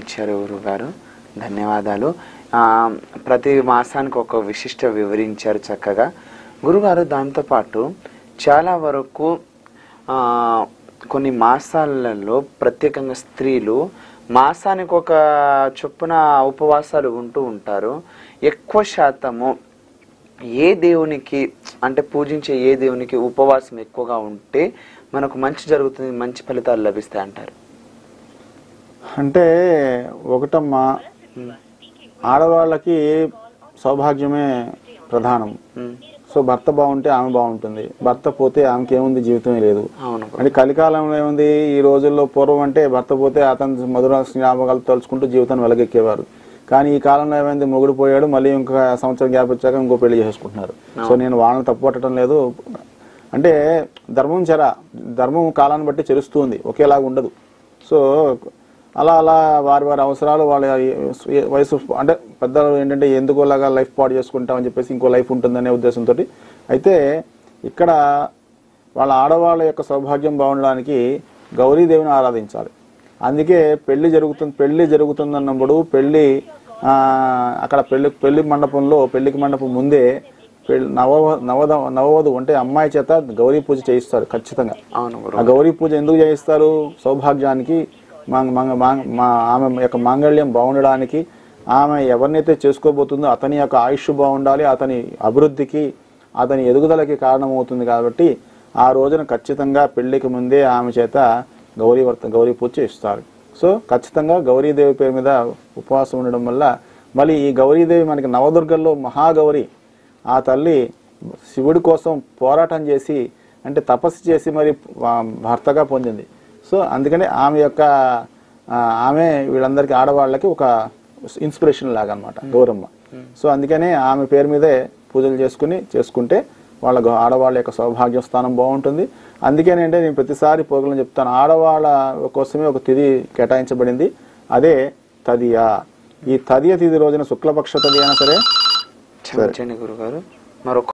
ఇచ్చారు గురుగారు ధన్యవాదాలు ఆ, ప్రతి మాసానికి ఒక విశిష్ట వివరించారు చక్కగా గురుగారు దాంతోపాటు చాలా వరకు ఆ, కొన్ని మాసాలలో ప్రత్యేకంగా స్త్రీలు మాసానికి ఒక చొప్పున ఉపవాసాలు ఉంటూ ఉంటారు ఎక్కువ శాతము ఏ దేవునికి అంటే పూజించే ఏ దేవునికి ఉపవాసం ఎక్కువగా ఉంటే మనకు మంచి జరుగుతుంది మంచి ఫలితాలు లభిస్తాయి అంటారు అంటే ఒకటమ్మా ఆడవాళ్ళకి సౌభాగ్యమే ప్రధానం ఉమ్, సో భర్త బాగుంటే ఆమె బాగుంటుంది భర్త పోతే ఆమెకి ఏముంది జీవితమే లేదు అవును గురు. అంటే కలికాలంలో ఏముంది ఈ రోజుల్లో పూర్వం అంటే భర్త పోతే అతని మధుర జ్ఞాపకాలు తలుచుకుంటూ జీవితాన్ని వెలగెక్కేవారు కానీ ఈ కాలంలో ఏమైంది మొగుడు పోయాడు మళ్ళీ ఇంకొక సంవత్సరం గ్యాప్ వచ్చాక ఇంకో పెళ్లి చేసుకుంటున్నారు సో నేను వాళ్ళని తప్పు పట్టడం లేదు అంటే ధర్మం చెర ధర్మం కాలాన్ని బట్టి చెరుస్తుంది ఒకేలాగా ఉండదు సో అలా అలా వారి వారి అవసరాలు వాళ్ళ వయసు అంటే పెద్దలు ఏంటంటే ఎందుకు అలాగా లైఫ్ పాడు చేసుకుంటామని చెప్పేసి ఇంకో లైఫ్ ఉంటుందనే ఉద్దేశంతో అయితే ఇక్కడ వాళ్ళ ఆడవాళ్ళ యొక్క సౌభాగ్యం బాగుండడానికి గౌరీదేవిని ఆరాధించాలి అందుకే పెళ్లి జరుగుతుంది పెళ్లి జరుగుతుందన్నప్పుడు పెళ్లి ఆ, అక్కడ పెళ్లి పెళ్లి మండపంలో పెళ్లికి మండపం ముందే పెళ్లి నవ నవద నవవధు అంటే అమ్మాయి చేత గౌరీ పూజ చేయిస్తారు ఖచ్చితంగా అవును గురు ఆ గౌరీ పూజ ఎందుకు చేయిస్తారు సౌభాగ్యానికి మాంగ- మాంగ- మాంగ- మా ఆమె యొక్క మాంగళ్యం బాగుండడానికి ఆమె ఎవరినైతే చేసుకోబోతుందో అతని యొక్క ఆయుష్ బాగుండాలి అతని అభివృద్ధికి అతని ఎదుగుదలకి కారణమవుతుంది కాబట్టి ఆ రోజున ఖచ్చితంగా పెళ్లికి ముందే ఆమె చేత గౌరీ వర్త గౌరీ పూజ చేయిస్తారు సో ఖచ్చితంగా గౌరీదేవి పేరు మీద ఉపవాసం ఉండడం వల్ల మళ్ళీ ఈ గౌరీదేవి మనకి నవదుర్గల్లో మహాగౌరి ఆ తల్లి శివుడి కోసం పోరాటం చేసి అంటే తపస్సు చేసి మరి వా- భర్తగా పొందింది సో అందుకని ఆమె యొక్క ఆ, ఆమె వీళ్ళందరికీ ఆడవాళ్ళకి ఒక ఇన్స్పిరేషన్ లాగా అనమాట గౌరమ్మ సో అందుకనే ఆమె పేరు మీదే పూజలు చేసుకుని చేసుకుంటే వాళ్ళ గౌ- ఆడవాళ్ళ యొక్క సౌభాగ్య స్థానం బాగుంటుంది అందుకేనంటే నేను ప్రతిసారి పోగలను చెప్తాను ఆడవాళ్ళ కోసమే ఒక తిథి కేటాయించబడింది అదే తదియ ఈ తదియ తిథి రోజున శుక్లపక్ష తది అయినా సరే క్షమించండి గురుగారు మరొక